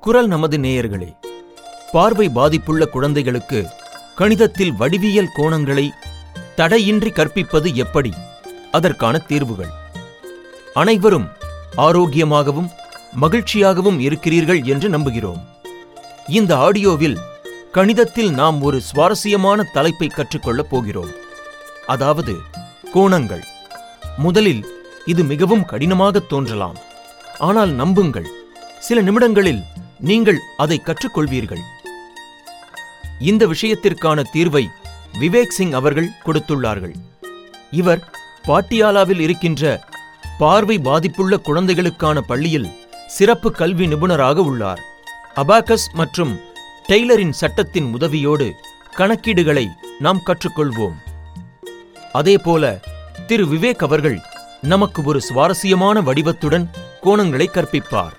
குரல் நமது நேயர்களே பார்வை பாதிப்புள்ள குழந்தைகளுக்கு கணிதத்தில் வடிவியல் கோணங்களை தடையின்றி கற்பிப்பது எப்படி அதற்கான தீர்வுகள் அனைவரும் ஆரோக்கியமாகவும் மகிழ்ச்சியாகவும் இருக்கிறீர்கள் என்று நம்புகிறோம் இந்த ஆடியோவில் கணிதத்தில் நாம் ஒரு சுவாரஸ்யமான தலைப்பை கற்றுக்கொள்ளப் போகிறோம் அதாவது கோணங்கள் முதலில் இது மிகவும் கடினமாகத் தோன்றலாம் ஆனால் நம்புங்கள் சில நிமிடங்களில் நீங்கள் அதை கற்றுக்கொள்வீர்கள் இந்த விஷயத்திற்கான தீர்வை விவேக் சிங் அவர்கள் கொடுத்துள்ளார்கள் இவர் பாட்டியாலாவில் இருக்கின்ற பார்வை பாதிப்புள்ள குழந்தைகளுக்கான பள்ளியில் சிறப்பு கல்வி நிபுணராக உள்ளார் அபாகஸ் மற்றும் டெய்லரின் சட்டத்தின் உதவியோடு கணக்கீடுகளை நாம் கற்றுக்கொள்வோம் அதேபோல திரு விவேக் அவர்கள் நமக்கு ஒரு சுவாரஸ்யமான வடிவத்துடன் கோணங்களை கற்பிப்பார்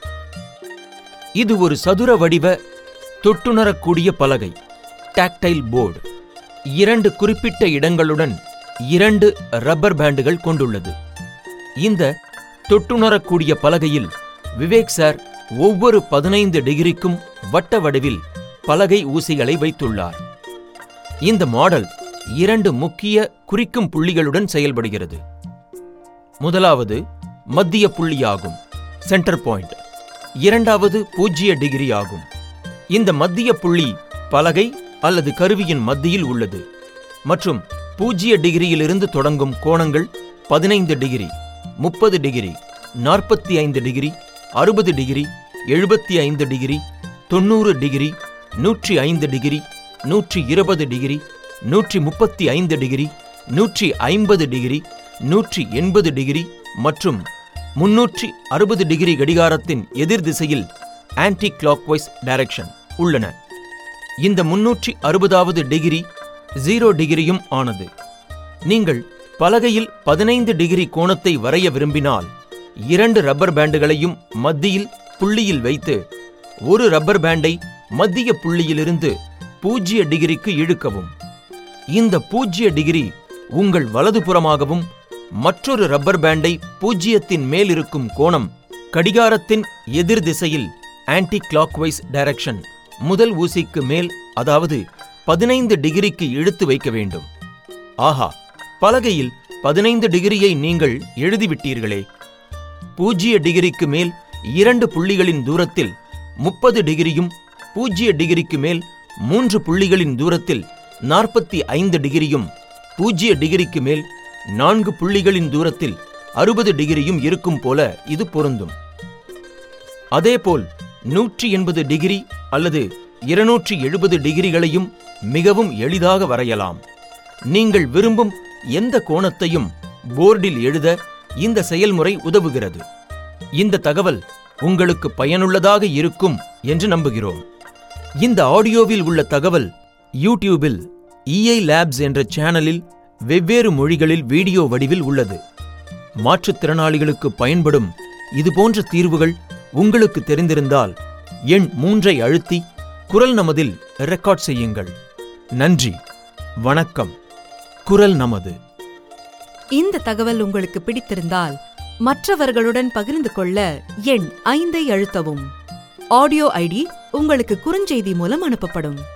இது ஒரு சதுர வடிவ தொட்டுணரக்கூடிய பலகை டாக்டைல் போர்டு இரண்டு குறிப்பிட்ட இடங்களுடன் இரண்டு ரப்பர் பேண்டுகள் கொண்டுள்ளது இந்த தொட்டுணரக்கூடிய பலகையில் விவேக் சார் ஒவ்வொரு பதினைந்து டிகிரிக்கும் வட்ட வடிவில் பலகை ஊசிகளை வைத்துள்ளார் இந்த மாடல் இரண்டு முக்கிய குறிக்கும் புள்ளிகளுடன் செயல்படுகிறது முதலாவது மத்திய புள்ளியாகும் சென்டர் பாயிண்ட் இரண்டாவது பூஜ்ய டிகிரி ஆகும் இந்த மத்திய புள்ளி பலகை அல்லது கருவியின் மத்தியில் உள்ளது மற்றும் பூஜ்ய டிகிரியிலிருந்து தொடங்கும் கோணங்கள் பதினைந்து டிகிரி முப்பது டிகிரி நாற்பத்தி ஐந்து டிகிரி அறுபது டிகிரி எழுபத்தி ஐந்து டிகிரி தொண்ணூறு டிகிரி நூற்றி ஐந்து டிகிரி நூற்றி இருபது டிகிரி நூற்றி முப்பத்தி ஐந்து டிகிரி நூற்றி ஐம்பது டிகிரி நூற்றி எண்பது டிகிரி மற்றும் முன்னூற்றி அறுபது டிகிரி கடிகாரத்தின் எதிர் திசையில் ஆன்டி கிளாக்வைஸ் டைரக்ஷன் உள்ளன இந்த முன்னூற்றி அறுபதாவது டிகிரி ஜீரோ டிகிரியும் ஆனது நீங்கள் பலகையில் பதினைந்து டிகிரி கோணத்தை வரைய விரும்பினால் இரண்டு ரப்பர் பேண்டுகளையும் மத்தியில் புள்ளியில் வைத்து ஒரு ரப்பர் பேண்டை மத்திய புள்ளியிலிருந்து பூஜ்ய டிகிரிக்கு இழுக்கவும் இந்த பூஜ்ய டிகிரி உங்கள் வலதுபுறமாகவும் மற்றொரு ரப்பர் பேண்டை பூஜ்ஜியத்தின் மேல் இருக்கும் கோணம் கடிகாரத்தின் எதிர் திசையில் ஆன்டி கிளாக்வைஸ் டைரக்ஷன் முதல் ஊசிக்கு மேல் அதாவது பதினைந்து டிகிரிக்கு இழுத்து வைக்க வேண்டும் ஆஹா பலகையில் பதினைந்து டிகிரியை நீங்கள் எழுதிவிட்டீர்களே பூஜ்ய டிகிரிக்கு மேல் இரண்டு புள்ளிகளின் தூரத்தில் முப்பது டிகிரியும் பூஜ்ய டிகிரிக்கு மேல் மூன்று புள்ளிகளின் தூரத்தில் நாற்பத்தி ஐந்து டிகிரியும் பூஜ்ய டிகிரிக்கு மேல் நான்கு புள்ளிகளின் தூரத்தில் அறுபது டிகிரியும் இருக்கும் போல இது பொருந்தும் அதேபோல் நூற்றி எண்பது டிகிரி அல்லது இருநூற்றி எழுபது டிகிரிகளையும் மிகவும் எளிதாக வரையலாம் நீங்கள் விரும்பும் எந்த கோணத்தையும் போர்டில் எழுத இந்த செயல்முறை உதவுகிறது இந்த தகவல் உங்களுக்கு பயனுள்ளதாக இருக்கும் என்று நம்புகிறோம் இந்த ஆடியோவில் உள்ள தகவல் யூடியூபில் இஐ லேப்ஸ் என்ற சேனலில் வெவ்வேறு மொழிகளில் வீடியோ வடிவில் உள்ளது மாற்றுத்திறனாளிகளுக்கு பயன்படும் இதுபோன்ற தீர்வுகள் உங்களுக்கு தெரிந்திருந்தால் எண் மூன்றை அழுத்தி குரல் நமதில் ரெக்கார்ட் செய்யுங்கள் நன்றி வணக்கம் குரல் நமது இந்த தகவல் உங்களுக்கு பிடித்திருந்தால் மற்றவர்களுடன் பகிர்ந்து கொள்ள எண் ஐந்தை அழுத்தவும் ஆடியோ ஐடி உங்களுக்கு குறுஞ்செய்தி மூலம் அனுப்பப்படும்